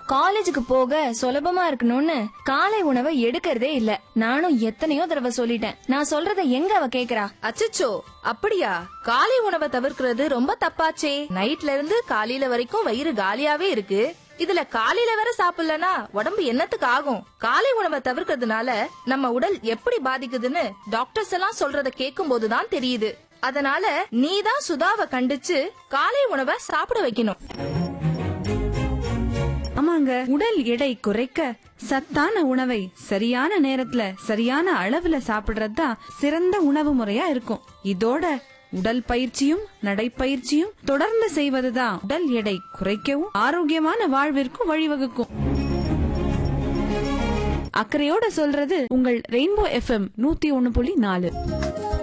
காலேஜுக்கு போக சுலபமா இருக்கணும்னு காலை உணவை எடுக்கிறதே இல்ல நானும் எத்தனையோ தடவை சொல்லிட்டேன் நான் சொல்றத எங்க அவ கேக்குறா அச்சச்சோ அப்படியா காலை உணவை தவிர்க்கிறது ரொம்ப தப்பாச்சே நைட்ல இருந்து காலையில வரைக்கும் வயிறு காலியாவே இருக்கு இதுல காலையில வேற சாப்பிடலனா உடம்பு என்னத்துக்கு ஆகும் காலை உணவை தவிர்க்கிறதுனால நம்ம உடல் எப்படி பாதிக்குதுன்னு டாக்டர்ஸ் எல்லாம் சொல்றத கேட்கும் போதுதான் தெரியுது அதனால நீதான் சுதாவை கண்டிச்சு காலை உணவை சாப்பிட வைக்கணும் ஆமாங்க உடல் எடை குறைக்க சத்தான உணவை சரியான நேரத்துல சரியான அளவுல சாப்பிடுறது தான் சிறந்த உணவு முறையா இருக்கும் இதோட உடல் பயிற்சியும் நடைப்பயிற்சியும் தொடர்ந்து செய்வதுதான் உடல் எடை குறைக்கவும் ஆரோக்கியமான வாழ்விற்கும் வழிவகுக்கும் அக்கறையோட சொல்றது உங்கள் ரெயின்போ எஃப்எம் நூத்தி ஒன்னு புள்ளி நாலு